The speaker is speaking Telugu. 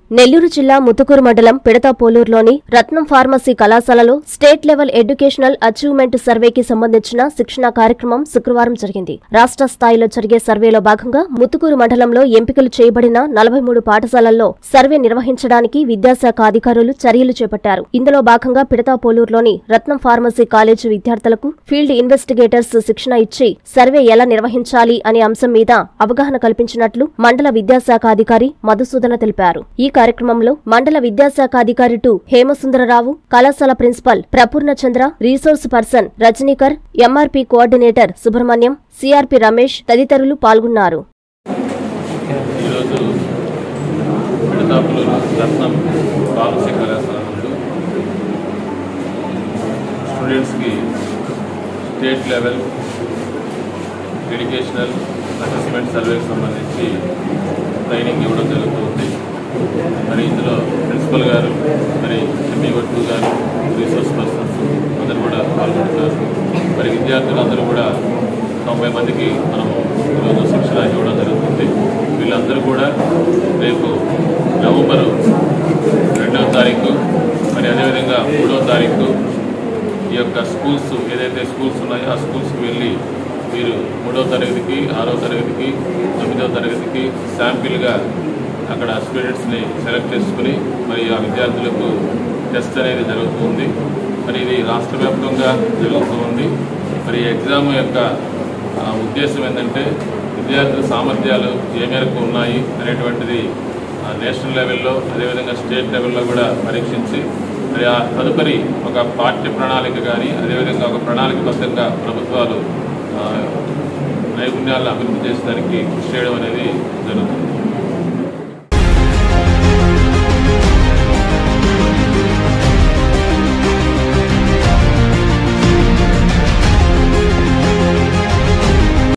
నెల్లూరు జిల్లా ముతుకూరు మండలం పిడతాపోలూరులోని రత్నం ఫార్మసీ కళాశాలలో స్టేట్ లెవెల్ ఎడ్యుకేషనల్ అచీవ్మెంట్ సర్వేకి సంబంధించిన శిక్షణా కార్యక్రమం శుక్రవారం జరిగింది రాష్ట్ర స్థాయిలో జరిగే సర్వేలో భాగంగా ముతుకూరు మండలంలో ఎంపికలు చేయబడిన నలభై మూడు పాఠశాలల్లో సర్వే నిర్వహించడానికి విద్యాశాఖ అధికారులు చర్యలు చేపట్టారు ఇందులో భాగంగా పిడతాపోలూరులోని రత్నం ఫార్మసీ కాలేజీ విద్యార్థులకు ఫీల్డ్ ఇన్వెస్టిగేటర్స్ శిక్షణ ఇచ్చి సర్వే ఎలా నిర్వహించాలి అనే అంశం మీద అవగాహన కల్పించినట్లు మండల విద్యాశాఖ అధికారి మధుసూదన తెలిపారు ఈ కార్యక్రమంలో మండల విద్యాశాఖ అధికారి టు హేమసుందరరావు కళాశాల principal Prapurna Chandra resource person Rajanikar MRP coordinator Subrahmanyam CRP Ramesh తదితరులు పాల్గొన్నారు ఈరోజు పిడతాపులూరు రత్నం ఫార్మసీ కళాశాల నందు స్టూడెంట్స్కి స్టేట్ లెవెల్ ఎడ్యుకేషనల్ అసెస్మెంట్ సర్వేకి సంబంధించి ట్రైనింగ్ ఇవ్వడం జరుగుతుంది మరి ఇందులో ప్రిన్సిపల్ గారు మరి ఎంఈఓ టూ గారు రీసోర్స్ పర్సన్స్ అందరూ కూడా పాల్గొంటున్నారు మరి విద్యార్థులందరూ కూడా తొంభై మందికి మనము ఈరోజు శిక్షణ ఇవ్వడం జరుగుతుంది వీళ్ళందరూ కూడా రేపు నవంబరు రెండవ తారీఖు మరి అదేవిధంగా మూడవ తారీఖు ఈ యొక్క స్కూల్స్ ఏదైతే స్కూల్స్ ఉన్నాయో ఆ స్కూల్స్కి వెళ్ళి మీరు మూడవ తరగతికి ఆరవ తరగతికి తొమ్మిదవ తరగతికి శాంపిల్గా అక్కడ స్టూడెంట్స్ని సెలెక్ట్ చేసుకుని మరి ఆ విద్యార్థులకు టెస్ట్ అనేది జరుగుతుంది మరి ఇది రాష్ట్ర వ్యాప్తంగా జరుగుతూ ఉంది మరి ఈ ఎగ్జామ్ యొక్క ఆ, ఉద్దేశం ఏంటంటే విద్యార్థుల సామర్థ్యాలు ఏ మేరకు ఉన్నాయి అనేటువంటిది ఆ, నేషనల్ లెవెల్లో అదేవిధంగా స్టేట్ లెవెల్లో కూడా పరీక్షించి మరి ఆ తదుపరి ఒక పాఠ్య ప్రణాళిక కానీ అదేవిధంగా ఒక ప్రణాళికబద్ధంగా ప్రభుత్వాలు ఆ, నైపుణ్యాలను అభివృద్ధి చేసడానికి కృషి చేయడం అనేది జరుగుతుంది